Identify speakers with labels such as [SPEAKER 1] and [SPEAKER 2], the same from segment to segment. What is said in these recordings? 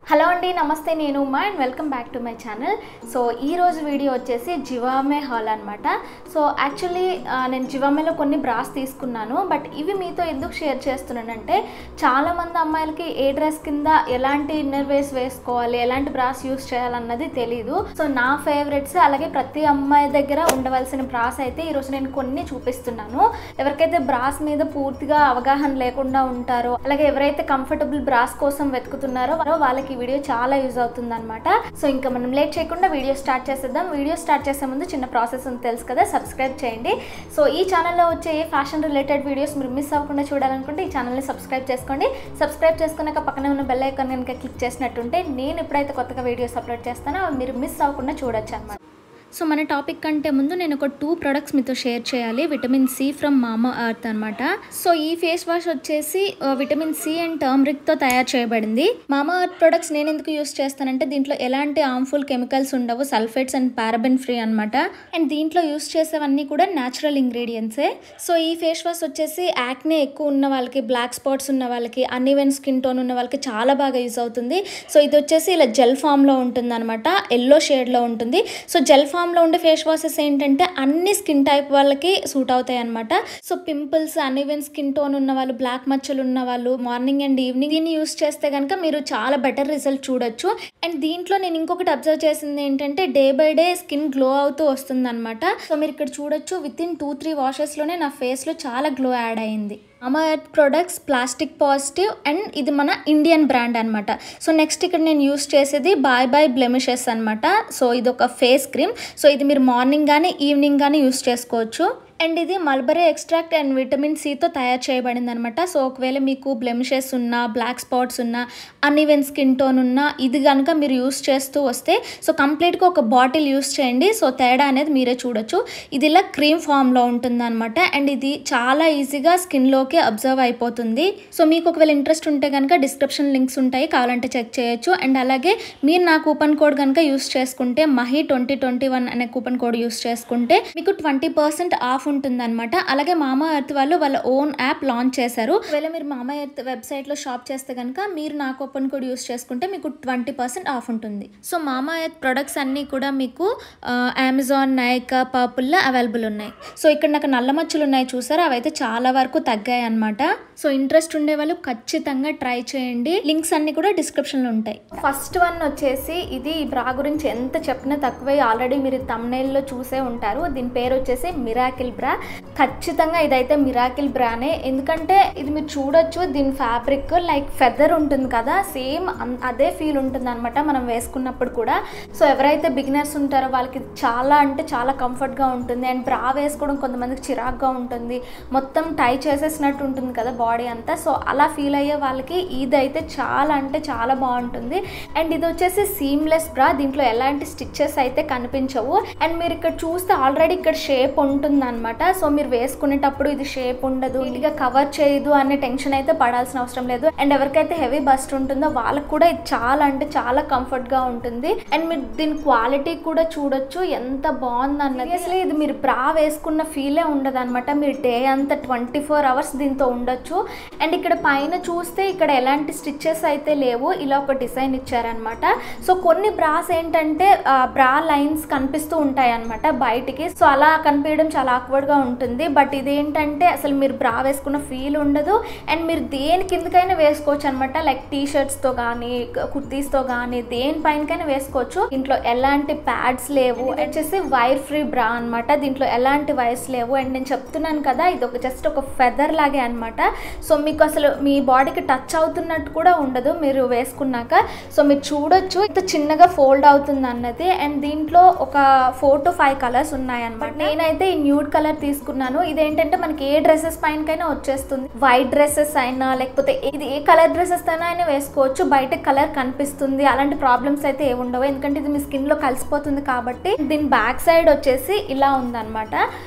[SPEAKER 1] hello అండి నమస్తే నేను Uma and welcome back to my channel so ఈ రోజు వీడియో వచ్చేసి జివామే హాల్ అనమాట సో యాక్చువల్లీ నేను జివామేలో కొన్ని బ్రాస్ తీసుకున్నాను బట్ ఇవి మీతో ఎందుకు షేర్ చేస్తున్నానంటే చాలామంది అమ్మాయిలకి ఏ డ్రెస్ కింద ఎలాంటి ఇన్నర్ వేస్ వేసుకోవాలి ఎలాంటి బ్రాస్ యూస్ చేయాలన్నది తెలీదు సో నా ఫేవరెట్స్ అలాగే ప్రతి అమ్మాయి దగ్గర ఉండవలసిన బ్రాస్ అయితే ఈరోజు నేను కొన్ని చూపిస్తున్నాను ఎవరికైతే బ్రాస్ మీద పూర్తిగా అవగాహన లేకుండా ఉంటారో అలాగే ఎవరైతే కంఫర్టబుల్ బ్రాస్ కోసం వెతుకుతున్నారో వారో వాళ్ళకి ఈ వీడియో చాలా యూజ్ అవుతుంది అనమాట సో ఇంకా మనం లేట్ చేయకుండా వీడియో స్టార్ట్ చేసేద్దాం వీడియో స్టార్ట్ చేసే ముందు చిన్న ప్రాసెస్ ఉంది తెలుసు కదా సబ్స్క్రైబ్ చేయండి సో ఈ ఛానల్లో వచ్చే ఏ ఫ్యాషన్ రిలేటెడ్ వీడియోస్ మీరు మిస్ అవ్వకుండా చూడాలనుకుంటే ఈ ఛానల్ని సబ్స్క్రైబ్ చేసుకోండి సబ్స్క్రైబ్ చేసుకున్నాక పక్కనే ఉన్న బెల్ ఐకాన్ కనుక క్లిక్ చేసినట్టుంటే నేను ఎప్పుడైతే కొత్తగా వీడియోస్ అప్లోడ్ చేస్తానో అవి మీరు మిస్ అవ్వకుండా చూడొచ్చు అనమాట సో మన టాపిక్ కంటే ముందు నేను ఒక టూ ప్రొడక్ట్స్ మీతో షేర్ చేయాలి vitamin C from Mamaearth అనమాట సో ఈ ఫేస్ వాష్ వచ్చేసి ఆ, విటమిన్ సి అండ్ టర్మరిక్తో తయారు చేయబడింది మామా అర్త్ ప్రొడక్ట్స్ నేను ఎందుకు యూస్ చేస్తానంటే దీంట్లో ఎలాంటి హార్మ్ఫుల్ కెమికల్స్ ఉండవు సల్ఫేట్స్ అండ్ పారాబెన్ ఫ్రీ అనమాట అండ్ దీంట్లో యూస్ చేసేవన్నీ కూడా న్యాచురల్ ఇంగ్రీడియంట్సే సో ఈ ఫేస్ వాష్ వచ్చేసి యాక్నే ఎక్కువ ఉన్న వాళ్ళకి బ్లాక్ స్పాట్స్ ఉన్న వాళ్ళకి అన్ఈవెన్ స్కిన్ టోన్ ఉన్న వాళ్ళకి చాలా బాగా యూస్ అవుతుంది సో ఇది వచ్చేసి ఇలా జెల్ ఫామ్లో ఉంటుంది అనమాట ఎల్లో షేడ్లో ఉంటుంది సో జెల్ ఫామ్లో ఉండే ఫేస్ వాషెస్ ఏంటంటే అన్ని స్కిన్ టైప్ వాళ్ళకి సూట్ అవుతాయి అనమాట so pimples uneven skin tone ఉన్న వాళ్ళు బ్లాక్ మచ్చలు ఉన్న వాళ్ళు మార్నింగ్ అండ్ ఈవినింగ్ దీన్ని యూస్ చేస్తే కనుక మీరు చాలా బెటర్ రిజల్ట్ చూడొచ్చు అండ్ దీంట్లో నేను ఇంకొకటి అబ్జర్వ్ చేసింది ఏంటంటే day by day skin glow అవుతూ వస్తుంది అనమాట సో మీరు ఇక్కడ చూడొచ్చు విత్ ఇన్ టూ త్రీ వాషెస్లోనే నా ఫేస్లో చాలా గ్లో యాడ్ అయింది Mamaearth products plastic positive and ఇది మన ఇండియన్ బ్రాండ్ అనమాట సో నెక్స్ట్ ఇక్కడ నేను యూస్ చేసేది బాయ్ బాయ్ బ్లెమిషెస్ అనమాట సో ఇది ఒక ఫేస్ క్రీమ్ సో ఇది మీరు మార్నింగ్ కానీ ఈవినింగ్ కానీ యూస్ చేసుకోవచ్చు అండ్ ఇది మల్బరీ ఎక్స్ట్రాక్ట్ అండ్ విటమిన్ సితో తయారు చేయబడింది అనమాట సో ఒకవేళ మీకు బ్లెమిషెస్ ఉన్నా బ్లాక్ స్పాట్స్ ఉన్నా అన్ఈవెన్ స్కిన్ టోన్ ఉన్నా ఇది కనుక మీరు యూస్ చేస్తూ వస్తే సో కంప్లీట్గా ఒక బాటిల్ యూస్ చేయండి సో తేడా అనేది మీరే చూడొచ్చు ఇది ఇలా క్రీమ్ ఫామ్లో ఉంటుంది అనమాట అండ్ ఇది చాలా ఈజీగా స్కిన్లోకి అబ్జర్వ్ అయిపోతుంది సో మీకు ఒకవేళ ఇంట్రెస్ట్ ఉంటే కనుక డిస్క్రిప్షన్ లింక్స్ ఉంటాయి కావాలంటే చెక్ చేయొచ్చు అండ్ అలాగే మీరు నా కూపన్ కోడ్ కనుక యూస్ చేసుకుంటే మహి ట్వంటీ ట్వంటీ వన్ అనే కూపన్ కోడ్ యూస్ చేసుకుంటే మీకు ట్వంటీ పర్సెంట్ ఆఫ్ ఉంటుందన్నమాట అలాగే మామా ఎర్త్ వాళ్ళు వాళ్ళ ఓన్ యాప్ లాంచ్ చేశారు ఒకవేళ మీరు మామా ఎర్త్ వెబ్సైట్లో షాప్ చేస్తే కనుక మీరు నా కూపన్ కోడ్ యూస్ చేసుకుంటే మీకు ట్వంటీ పర్సెంట్ ఆఫ్ ఉంటుంది సో మామా ఎర్త్ ప్రొడక్ట్స్ అన్నీ కూడా మీకు అమెజాన్ నైకా పర్పుల్లో అవైలబుల్ ఉన్నాయి సో ఇక్కడ నాకు నల్ల మచ్చలు ఉన్నాయి చూసారా అవైతే చాలా వరకు తగ్గాయి అనమాట సో ఇంట్రెస్ట్ ఉండే వాళ్ళు ఖచ్చితంగా ట్రై చేయండి లింక్స్ అన్ని కూడా డిస్క్రిప్షన్లో ఉంటాయి ఫస్ట్ వన్ వచ్చేసి ఇది ఈ బ్రా గురించి ఎంత చెప్పినా తక్కువే ఆల్రెడీ మీరు తమ్నైల్లో చూసే ఉంటారు దీని పేరు వచ్చేసి మిరాకిల్ బ్రా ఖచ్చితంగా ఇదైతే మిరాకిల్ బ్రానే ఎందుకంటే ఇది మీరు చూడొచ్చు దీని ఫ్యాబ్రిక్ లైక్ ఫెదర్ ఉంటుంది కదా సేమ్ అదే ఫీల్ ఉంటుంది అనమాట మనం వేసుకున్నప్పుడు కూడా సో ఎవరైతే బిగినర్స్ ఉంటారో వాళ్ళకి చాలా అంటే చాలా కంఫర్ట్గా ఉంటుంది అండ్ బ్రా వేసుకోవడం కొంతమందికి చిరాగ్గా ఉంటుంది మొత్తం టై చేసేసినట్టు ఉంటుంది కదా బాడీ అంతా సో అలా ఫీల్ అయ్యే వాళ్ళకి ఇది అయితే చాలా అంటే చాలా బాగుంటుంది అండ్ ఇది వచ్చేసి సీమ్లెస్ బ్రా దీంట్లో ఎలాంటి స్టిచ్చెస్ అయితే కనిపించవు అండ్ మీరు ఇక్కడ చూస్తే ఆల్రెడీ ఇక్కడ షేప్ ఉంటుంది అనమాట సో మీరు వేసుకునేటప్పుడు ఇది షేప్ ఉండదు నీట్గా కవర్ చేయదు అనే టెన్షన్ అయితే పడాల్సిన అవసరం లేదు అండ్ ఎవరికైతే హెవీ బస్ట్ ఉంటుందో వాళ్ళకి కూడా ఇది చాలా అంటే చాలా కంఫర్ట్ గా ఉంటుంది అండ్ మీరు దీని క్వాలిటీ కూడా చూడొచ్చు ఎంత బాగుంది అన్నది అసలు ఇది మీరు బ్రా వేసుకున్న ఫీలే ఉండదు అనమాట మీరు డే అంతా ట్వంటీ ఫోర్ అవర్స్ దీంతో ఉండొచ్చు అండ్ ఇక్కడ పైన చూస్తే ఇక్కడ ఎలాంటి స్టిచ్చెస్ అయితే లేవు ఇలా ఒక డిజైన్ ఇచ్చారనమాట సో కొన్ని బ్రాస్ ఏంటంటే బ్రా లైన్స్ కనిపిస్తూ ఉంటాయి అనమాట బయటికి సో అలా కనిపించడం చాలా awkward గా ఉంటుంది బట్ ఇదేంటంటే అసలు మీరు బ్రా వేసుకున్న ఫీల్ ఉండదు అండ్ మీరు దేని కిందకైనా వేసుకోవచ్చు అనమాట లైక్ టీ షర్ట్స్తో కానీ కుర్తీస్తో కానీ దేని పైనకైనా వేసుకోవచ్చు దీంట్లో ఎలాంటి ప్యాడ్స్ లేవు ఇది వచ్చేసి వైర్ ఫ్రీ బ్రా అనమాట దీంట్లో ఎలాంటి వైర్స్ లేవు అండ్ నేను చెప్తున్నాను కదా ఇది ఒక జస్ట్ ఒక ఫెదర్ లాగే అనమాట సో మీకు అసలు మీ బాడీకి టచ్ అవుతున్నట్టు కూడా ఉండదు మీరు వేసుకున్నాక సో మీరు చూడొచ్చు ఇంత చిన్నగా ఫోల్డ్ అవుతుంది అన్నది అండ్ దీంట్లో ఒక ఫోర్ టు ఫైవ్ కలర్స్ ఉన్నాయన్నమాట నేనైతే ఈ న్యూడ్ కలర్ తీసుకున్నాను ఇదేంటంటే మనకి ఏ డ్రెస్సెస్ పైనకైనా వచ్చేస్తుంది వైట్ డ్రెస్సెస్ అయినా లేకపోతే ఇది ఏ కలర్ డ్రెస్సెస్ అయినా అయినా వేసుకోవచ్చు బయట కలర్ కనిపిస్తుంది అలాంటి ప్రాబ్లమ్స్ అయితే ఏ ఉండవు ఎందుకంటే ఇది మీ స్కిన్ లో కలిసిపోతుంది కాబట్టి దీని బ్యాక్ సైడ్ వచ్చేసి ఇలా ఉందన్నమాట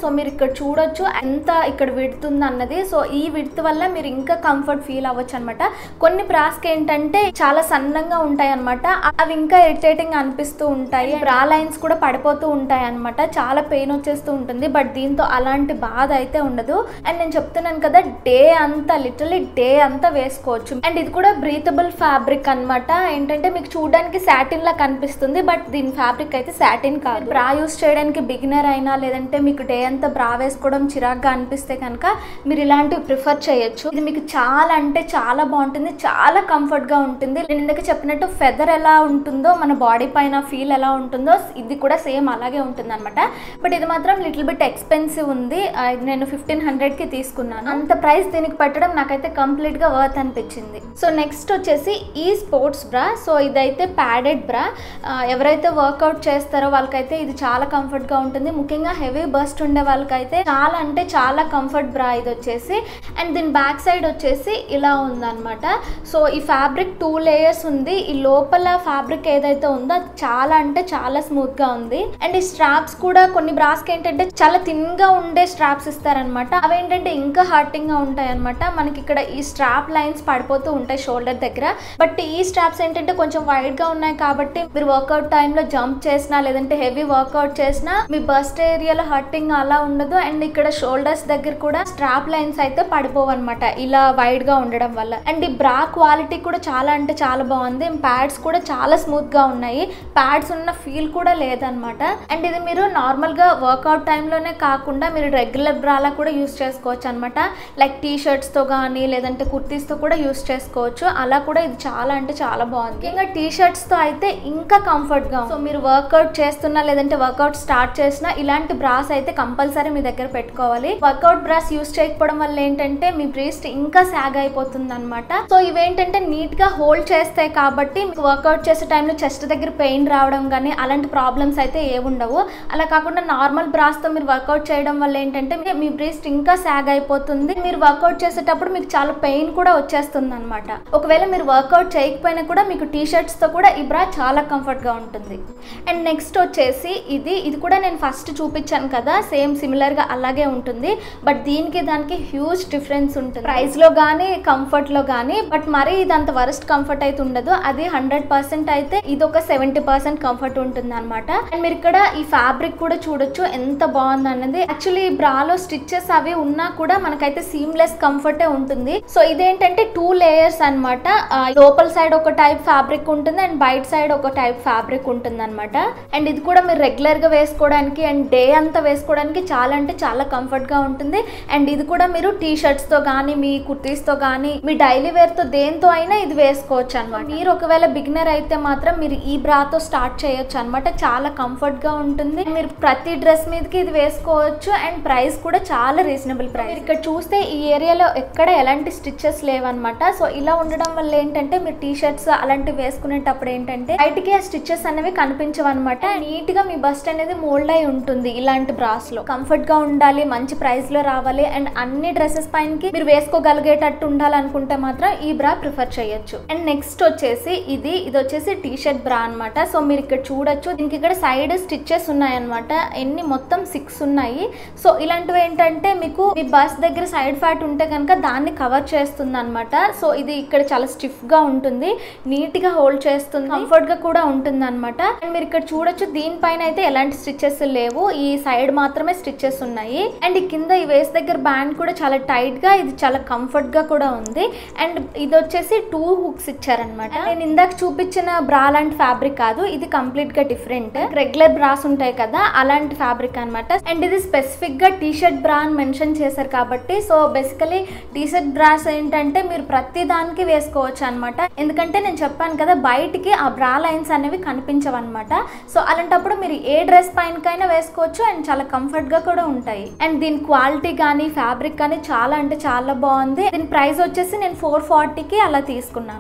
[SPEAKER 1] సో మీరు ఇక్కడ చూడొచ్చు ఎంత ఇక్కడ విడుతుంది అన్నది సో ఈ విడ్త్ వల్ల మీరు ఇంకా కంఫర్ట్ ఫీల్ అవ్వచ్చు అనమాట కొన్ని బ్రాస్కి ఏంటంటే చాలా సన్నంగా ఉంటాయి అనమాట అవి ఇంకా ఇరిటేటింగ్ అనిపిస్తూ ఉంటాయి బ్రా లైన్స్ కూడా పడిపోతూ ఉంటాయి అనమాట చాలా పెయిన్ వచ్చేస్తూ ఉంటుంది బట్ దీంతో అలాంటి బాధ అయితే ఉండదు అండ్ నేను చెప్తున్నాను కదా డే అంతా లిటరలీ డే అంతా వేసుకోవచ్చు అండ్ ఇది కూడా బ్రీతబుల్ ఫ్యాబ్రిక్ అన్నమాట ఏంటంటే మీకు చూడడానికి సాటిన్ లా కనిపిస్తుంది బట్ దీని ఫ్యాబ్రిక్ అయితే సాటిన్ కాదు బ్రా యూస్ చేయడానికి బిగినర్ అయినా లేదంటే మీకు డే అంతా బ్రా వేసుకోవడం చిరాగ్గా అనిపిస్తే కనుక మీరు ఇలాంటివి ప్రిఫర్ చేయొచ్చు ఇది మీకు చాలా అంటే చాలా బాగుంటుంది చాలా కంఫర్ట్ గా ఉంటుంది నేను ఇందాక చెప్పినట్టు ఫెదర్ ఎలా ఉంటుందో మన బాడీ పైన ఫీల్ ఎలా ఉంటుందో ఇది కూడా సేమ్ అలాగే ఉంటుంది అనమాట బట్ ఇది మాత్రం లిటిల్ బిట్ ఎక్స్పెన్సివ్ ఉంది ఆ, ఇది నేను ఫిఫ్టీన్ హండ్రెడ్ కి తీసుకున్నాను అంత ప్రైస్ దీనికి పెట్టడం నాకైతే కంప్లీట్ గా వర్త్ అనిపించింది సో నెక్స్ట్ వచ్చేసి ఈ స్పోర్ట్స్ బ్రా సో ఇదైతే ప్యాడెడ్ బ్రా ఆ, ఎవరైతే వర్కౌట్ చేస్తారో వాళ్ళకైతే ఇది చాలా కంఫర్ట్ గా ఉంటుంది ముఖ్యంగా హెవీ బస్ట్ ఉండే వాళ్ళకైతే చాలా అంటే చాలా కంఫర్ట్ బ్రా ఇది వచ్చేసి అండ్ దీని బ్యాక్ సైడ్ వచ్చేసి ఇలా ఉందన్నమాట సో ఈ ఫ్యాబ్రిక్ టూ లేయర్స్ ఉంది ఈ లోపల ఫ్యాబ్రిక్ ఏదైతే ఉందో అది చాలా అంటే చాలా స్మూత్ గా ఉంది అండ్ ఈ స్ట్రాప్స్ కూడా కొన్ని బ్రాస్ కి ఏంటంటే చాలా థిన్ గా ఉండే స్ట్రాప్స్ ఇస్తారనమాట అవి ఏంటంటే ఇంకా హార్టింగ్ గా ఉంటాయి అనమాట మనకి ఇక్కడ ఈ స్ట్రాప్ లైన్స్ పడిపోతూ ఉంటాయి షోల్డర్ దగ్గర బట్ ఈ స్ట్రాప్స్ ఏంటంటే కొంచెం వైడ్ గా ఉన్నాయి కాబట్టి మీరు వర్కౌట్ టైంలో జంప్ చేసినా లేదంటే హెవీ వర్కౌట్ చేసినా మీ బస్ట్ ఏరియాలో హర్టింగ్ అలా ఉండదు అండ్ ఇక్కడ షోల్డర్స్ దగ్గర కూడా స్ట్రాప్ లైన్స్ అయితే పడిపోవు అనమాట ఇలా వైడ్ గా ఉండడం వల్ల అండ్ ఈ బ్రా క్వాలిటీ కూడా చాలా అంటే చాలా బాగుంది ప్యాడ్స్ కూడా చాలా స్మూత్ గా ఉన్నాయి ప్యాడ్స్ ఉన్న ఫీల్ కూడా లేదనమాట అండ్ ఇది మీరు నార్మల్ గా వర్కౌట్ టైంలోనే కాకుండా మీరు రెగ్యులర్ బ్రాలా కూడా యూస్ చేసుకోవచ్చు అనమాట లైక్ టీ షర్ట్స్ తో కానీ లేదంటే కుర్తీస్ తో కూడా యూస్ చేసుకోవచ్చు అలా కూడా ఇది చాలా అంటే చాలా బాగుంది ఇంకా టీ షర్ట్స్ తో అయితే ఇంకా కంఫర్ట్ గా సో మీరు వర్కౌట్ చేస్తున్నా లేదంటే వర్కౌట్ స్టార్ట్ చేసినా ఇలాంటి బ్రాస్ అయితే కంపల్సరీ మీ దగ్గర పెట్టుకోవాలి వర్కౌట్ బ్రాస్ యూస్ చేయకపోవడం వల్ల ఏంటంటే మీ బ్రీస్ట్ ఇంకా సాగ్ అయిపోతుంది అనమాట సో ఇవేంటంటే నీట్ గా హోల్డ్ చేస్తాయి కాబట్టి మీకు వర్కౌట్ చేసే టైంలో చెస్ట్ దగ్గర పెయిన్ రావడం కానీ అలాంటి ప్రాబ్లమ్స్ అయితే ఏ ఉండవు అలా కాకుండా నార్మల్ బ్రాస్ తో మీరు వర్కౌట్ చేయడం వల్ల ఏంటంటే మీ- మీ బ్రీస్ట్ ఇంకా సాగ్ అయిపోతుంది మీరు వర్కౌట్ చేసేటప్పుడు మీకు చాలా పెయిన్ కూడా వచ్చేస్తుంది అనమాట ఒకవేళ మీరు వర్కౌట్ చేయకపోయినా కూడా మీకు టీ షర్ట్స్ తో కూడా ఈ బ్రా చాలా కంఫర్ట్ గా ఉంటుంది అండ్ నెక్స్ట్ వచ్చేసి ఇది ఇది కూడా నేను ఫస్ట్ చూపించాను కదా సేమ్ సిమిలర్ గా అలాగే ఉంటుంది బట్ దీనికి దానికి హ్యూజ్ డిఫరెన్స్ ఉంటుంది ప్రైస్ లో కానీ కంఫర్ట్ లో కానీ బట్ మరి ఇది అంత వరస్ట్ కంఫర్ట్ అయితే ఉండదు అది హండ్రెడ్ పర్సెంట్ అయితే ఇది ఒక సెవెంటీ పర్సెంట్ కంఫర్ట్ ఉంటుంది అనమాట అండ్ మీరు ఇక్కడ ఈ ఫ్యాబ్రిక్ కూడా చూడొచ్చు ఎంత బాగుంది అన్నది యాక్చువల్లీ ఈ బ్రాలో స్టిచ్చెస్ అవి ఉన్నా కూడా మనకైతే సీమ్లెస్ కంఫర్టే ఉంటుంది సో ఇదేంటంటే టూ లేయర్స్ అనమాట లోపల సైడ్ ఒక టైప్ ఫ్యాబ్రిక్ ఉంటుంది అండ్ బయట సైడ్ ఒక టైప్ ఫ్యాబ్రిక్ ఉంటుంది అనమాట అండ్ ఇది కూడా మీరు రెగ్యులర్ గా వేసుకోవడానికి అండ్ డే అంతా వేసుకోవడానికి చాలా అంటే చాలా కంఫర్ట్ గా ఉంటుంది అండ్ ఇది కూడా మీరు టీ షర్ట్స్ తో కానీ మీ కుర్తీస్ తో కానీ మీ డైలీ వేర్ తో దేంతో అయినా ఇది వేసుకోవచ్చు అనమాట మీరు ఒకవేళ బిగినర్ అయితే మాత్రం మీరు ఈ బ్రాతో స్టార్ట్ చేయొచ్చు అనమాట చాలా కంఫర్ట్ గా ఉంటుంది మీరు ప్రతి డ్రెస్ మీదకి ఇది వేసుకోవచ్చు అండ్ ప్రైస్ కూడా చాలా రీజనబుల్ ప్రైస్ ఇక్కడ చూస్తే ఈ ఏరియాలో ఎక్కడ ఎలాంటి స్టిచ్చెస్ లేవన్నమాట సో ఇలా ఉండడం వల్ల ఏంటంటే మీరు టీ షర్ట్స్ అలాంటివి వేసుకునేటప్పుడు ఏంటంటే బయటికి ఆ స్టిచ్చెస్ అనేవి కనిపించవు అనమాట నీట్ గా మీ బస్ట్ అనేది మోల్డ్ అయి ఉంటుంది ఇలాంటి బ్రాస్ లో కంఫర్ట్ గా ఉండాలి మంచి ప్రైస్ లో రావాలి అండ్ అన్ని డ్రెస్సెస్ పైనకి మీరు వేసుకోగలిగేటట్టు ఉండాలనుకుంటే మాత్రం ఈ బ్రా ప్రిఫర్ చేయొచ్చు అండ్ నెక్స్ట్ వచ్చేసి ఇది ఇది వచ్చేసి టీ షర్ట్ బ్రా అనమాట సో మీరు ఇక్కడ చూడొచ్చు దీనికి ఇక్కడ సైడ్ స్టిచ్చెస్ ఉన్నాయి అనమాట ఎన్ని మొత్తం సిక్స్ ఉన్నాయి సో ఇలాంటివి ఏంటంటే మీకు మీ బస్ దగ్గర సైడ్ ఫ్యాట్ ఉంటే కనుక దాన్ని కవర్ చేస్తుంది అనమాట సో ఇది ఇక్కడ చాలా స్టిఫ్ గా ఉంటుంది నీట్ గా హోల్డ్ చేస్తుంది కంఫర్ట్ గా కూడా ఉంటుంది అనమాట అండ్ మీరు ఇక్కడ చూడొచ్చు దీనిపైన అయితే ఎలాంటి స్టిచ్చెస్ లేవు ఈ సైడ్ మాత్రమే స్టిచ్చెస్ ఉన్నాయి అండ్ ఈ కింద ఈ వేస్ దగ్గర బ్యాండ్ కూడా చాలా టైట్ గా ఇది చాలా కంఫర్ట్ గా కూడా ఉంది అండ్ ఇది వచ్చేసి టూ హుక్స్ ఇచ్చారనమాట నేను ఇందాక చూపించిన బ్రా లాంటి ఫ్యాబ్రిక్ కాదు ఇది కంప్లీట్ గా డిఫరెంట్ రెగ్యులర్ బ్రాస్ ఉంటాయి కదా అలాంటి ఫ్యాబ్రిక్ అన్నమాట అండ్ ఇది స్పెసిఫిక్ గా టీ షర్ట్ బ్రా అని మెన్షన్ చేశారు కాబట్టి so basically T shirt bras ఏంటంటే మీరు ప్రతి దానికి వేసుకోవచ్చు అనమాట ఎందుకంటే నేను చెప్పాను కదా బయటికి ఆ బ్రా లైన్స్ అనేవి కనిపించవు అనమాట సో అలాంటప్పుడు మీరు ఏ డ్రెస్ పైనకైనా వేసుకోవచ్చు అండ్ చాలా కంఫర్ట్ గా కూడా ఉంటాయి అండ్ దీని క్వాలిటీ కానీ ఫ్యాబ్రిక్ కానీ చాలా అంటే చాలా బాగుంది దీని ప్రైస్ వచ్చేసి నేను ఫోర్ ఫార్టీకి అలా తీసుకున్నాను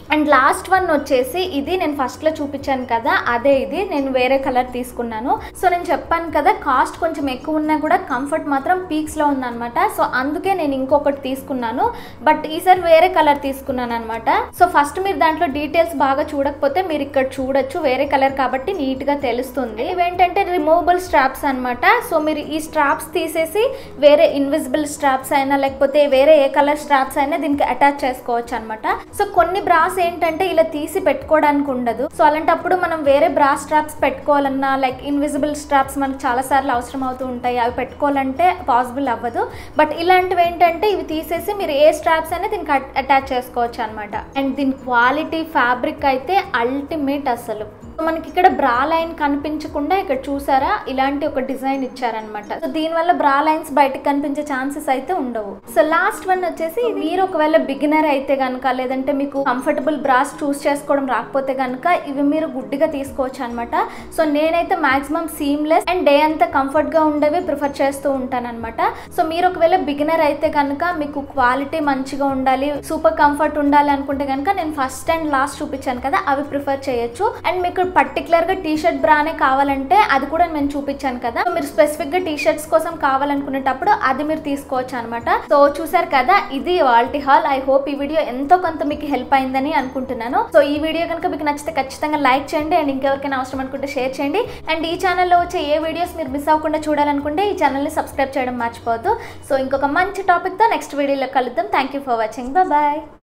[SPEAKER 1] అండ్ లాస్ట్ వన్ వచ్చేసి ఇది నేను ఫస్ట్లో చూపించాను కదా అదే ఇది నేను వేరే కలర్ తీసుకున్నాను సో నేను చెప్పాను కదా కాస్ట్ కొంచెం ఎక్కువ ఉన్నా కూడా కంఫర్ట్ మాత్రం పీక్స్లో ఉందన్నమాట సో అందుకే నేను ఇంకొకటి తీసుకున్నాను బట్ ఈసారి వేరే కలర్ తీసుకున్నాను అనమాట సో ఫస్ట్ మీరు దాంట్లో డీటెయిల్స్ బాగా చూడకపోతే మీరు ఇక్కడ చూడొచ్చు వేరే కలర్ కాబట్టి నీట్గా తెలుస్తుంది ఇవేంటంటే రిమూవబుల్ స్ట్రాప్స్ అనమాట సో మీరు ఈ స్ట్రాప్స్ తీసేసి వేరే ఇన్విజిబుల్ స్ట్రాప్స్ అయినా లేకపోతే వేరే ఏ కలర్ స్ట్రాప్స్ అయినా దీనికి అటాచ్ చేసుకోవచ్చు అనమాట సో కొన్ని బ్రాస్ ఏంటంటే ఇలా తీసి పెట్టుకోవడానికి ఉండదు సో అలాంటప్పుడు మనం వేరే బ్రా స్ట్రాప్స్ పెట్టుకోవాలన్నా లైక్ ఇన్విజిబుల్ స్ట్రాప్స్ మనకు చాలా సార్లు అవసరం అవుతూ ఉంటాయి అవి పెట్టుకోవాలంటే పాసిబుల్ అవ్వదు బట్ ఇలాంటివి ఏంటంటే ఇవి తీసేసి మీరు ఏ స్ట్రాప్స్ అయినా దీనికి అటాచ్ చేసుకోవచ్చు అనమాట అండ్ దీని క్వాలిటీ ఫ్యాబ్రిక్ అయితే అల్టిమేట్ అసలు సో మనకి ఇక్కడ బ్రా లైన్ కనిపించకుండా ఇక్కడ చూసారా ఇలాంటి ఒక డిజైన్ ఇచ్చారనమాట సో దీనివల్ల బ్రా లైన్స్ బయటకు కనిపించే ఛాన్సెస్ అయితే ఉండవు సో లాస్ట్ వన్ వచ్చేసి మీరు ఒకవేళ బిగినర్ అయితే కనుక లేదంటే మీకు కంఫర్టబుల్ బ్రాస్ చూస్ చేసుకోవడం రాకపోతే కనుక ఇవి మీరు గుడ్డిగా తీసుకోవచ్చు అనమాట సో నేనైతే మాక్సిమం సీమ్లెస్ అండ్ డే అంతా కంఫర్ట్ గా ఉండేవి ప్రిఫర్ చేస్తూ ఉంటాను అనమాట సో మీరు ఒకవేళ బిగినర్ అయితే కనుక మీకు క్వాలిటీ మంచిగా ఉండాలి సూపర్ కంఫర్ట్ ఉండాలి అనుకుంటే కనుక నేను ఫస్ట్ అండ్ లాస్ట్ చూపించాను కదా అవి ప్రిఫర్ చేయొచ్చు అండ్ మీకు పర్టికులర్ గా టీ షర్ట్ బ్రానే కావాలంటే అది కూడా నేను చూపించాను కదా సో మీరు స్పెసిఫిక్ గా టీ షర్ట్స్ కోసం కావాలనుకునేటప్పుడు అది మీరు తీసుకోవచ్చు అనమాట సో చూసారు కదా ఇది వాల్టీ హాల్ ఐ హోప్ ఈ వీడియో ఎంతో కొంత మీకు హెల్ప్ అయిందని అనుకుంటున్నాను సో ఈ వీడియో కనుక మీకు నచ్చితే ఖచ్చితంగా లైక్ చేయండి అండ్ ఇంకెవరికైనా అవసరం అనుకుంటే షేర్ చేయండి అండ్ ఈ ఛానల్లో వచ్చే ఏ వీడియోస్ మీరు మిస్ అవ్వకుండా చూడాలనుకుంటే ఈ ఛానల్ని సబ్స్క్రైబ్ చేయడం మర్చిపోవద్దు సో ఇంకొక మంచి టాపిక్తో నెక్స్ట్ వీడియోలో కలుద్దాం thank you for watching bye